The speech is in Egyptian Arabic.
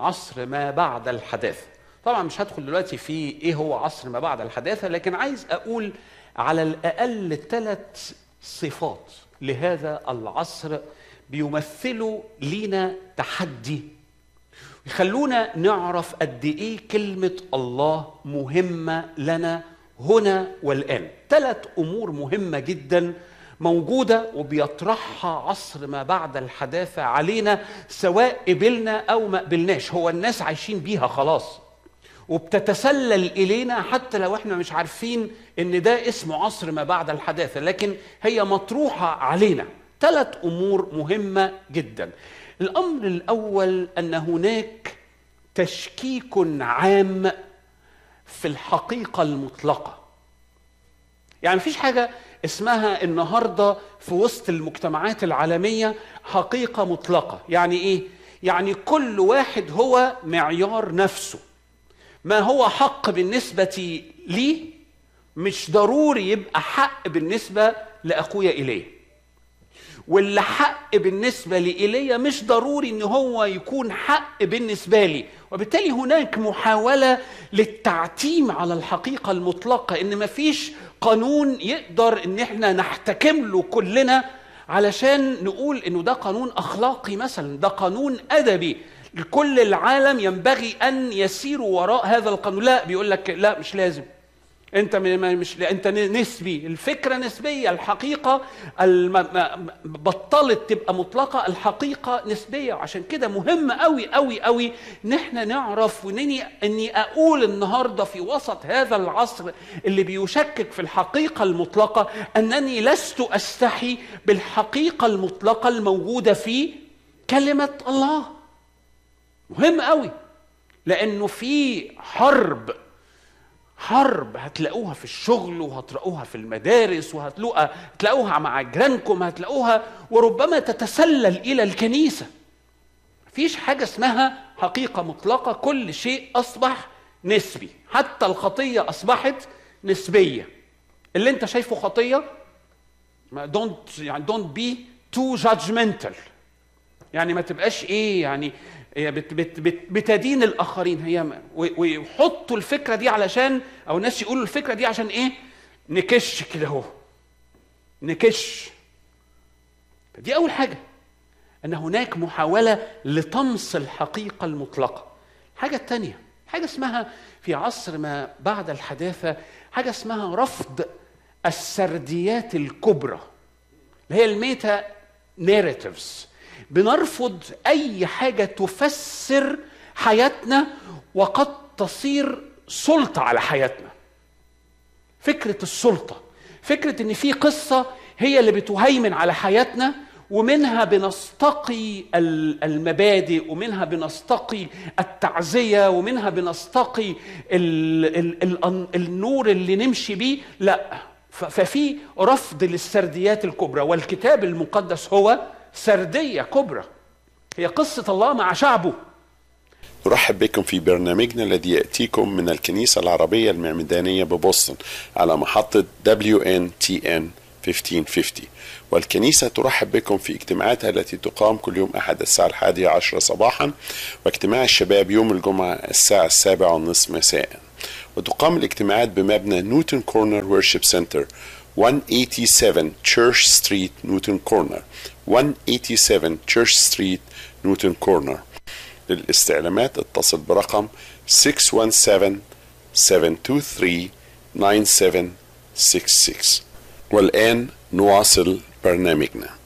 عصر ما بعد الحداثة طبعا مش هدخل دلوقتي في ايه هو عصر ما بعد الحداثة لكن عايز اقول على الاقل ثلاث صفات لهذا العصر بيمثلوا لينا تحدي يخلونا نعرف قد ايه كلمة الله مهمة لنا هنا والآن ثلاث أمور مهمة جدا موجودة وبيطرحها عصر ما بعد الحداثة علينا سواء قبلنا أو ما قبلناش هو الناس عايشين بيها خلاص وبتتسلل إلينا حتى لو احنا مش عارفين إن ده اسمه عصر ما بعد الحداثة لكن هي مطروحة علينا ثلاث أمور مهمة جدا الأمر الأول أن هناك تشكيك عام في الحقيقة المطلقة يعني مفيش حاجة اسمها النهاردة في وسط المجتمعات العالمية حقيقة مطلقة يعني إيه؟ يعني كل واحد هو معيار نفسه ما هو حق بالنسبة لي مش ضروري يبقى حق بالنسبة لأخويا إليه واللي حق بالنسبة لي إلي مش ضروري إن هو يكون حق بالنسبة لي وبالتالي هناك محاولة للتعتيم على الحقيقة المطلقة إن مفيش قانون يقدر إن إحنا نحتكم له كلنا علشان نقول إنه ده قانون أخلاقي مثلا ده قانون أدبي كل العالم ينبغي أن يسيروا وراء هذا القانون لا بيقول لك لا مش لازم انت مش انت نسبي الفكره نسبيه الحقيقه الم... بطلت تبقى مطلقه الحقيقه نسبيه عشان كده مهم قوي قوي قوي ان احنا نعرف وانني اني اقول النهارده في وسط هذا العصر اللي بيشكك في الحقيقه المطلقه انني لست استحي بالحقيقه المطلقه الموجوده في كلمه الله مهم قوي لانه في حرب حرب هتلاقوها في الشغل وهتلاقوها في المدارس وهتلاقوها هتلاقوها مع جيرانكم هتلاقوها وربما تتسلل الى الكنيسه مفيش حاجه اسمها حقيقه مطلقه كل شيء اصبح نسبي حتى الخطيه اصبحت نسبيه اللي انت شايفه خطيه دونت يعني دونت بي تو جادجمنتال يعني ما تبقاش ايه يعني هي بت بت بت بتدين الاخرين هي ويحطوا الفكره دي علشان او الناس يقولوا الفكره دي عشان ايه نكش كده اهو نكش دي اول حاجه ان هناك محاوله لطمس الحقيقه المطلقه الحاجه الثانيه حاجه اسمها في عصر ما بعد الحداثه حاجه اسمها رفض السرديات الكبرى اللي هي الميتا ناريتيفز بنرفض اي حاجه تفسر حياتنا وقد تصير سلطه على حياتنا فكره السلطه فكره ان في قصه هي اللي بتهيمن على حياتنا ومنها بنستقي المبادئ ومنها بنستقي التعزيه ومنها بنستقي ال ال ال النور اللي نمشي بيه لا ففي رفض للسرديات الكبرى والكتاب المقدس هو سرديه كبرى هي قصه الله مع شعبه نرحب بكم في برنامجنا الذي يأتيكم من الكنيسة العربية المعمدانية ببoston على محطة WNTN 1550 والكنيسة ترحب بكم في اجتماعاتها التي تقام كل يوم أحد الساعة الحادية عشرة صباحا واجتماع الشباب يوم الجمعة الساعة السابعة والنصف مساء وتقام الاجتماعات بمبنى نيوتن كورنر ورشيب سنتر 187 Church Street نيوتن كورنر 187 Church Street نيوتن كورنر للاستعلامات اتصل برقم 617 723 9766 والآن نواصل برنامجنا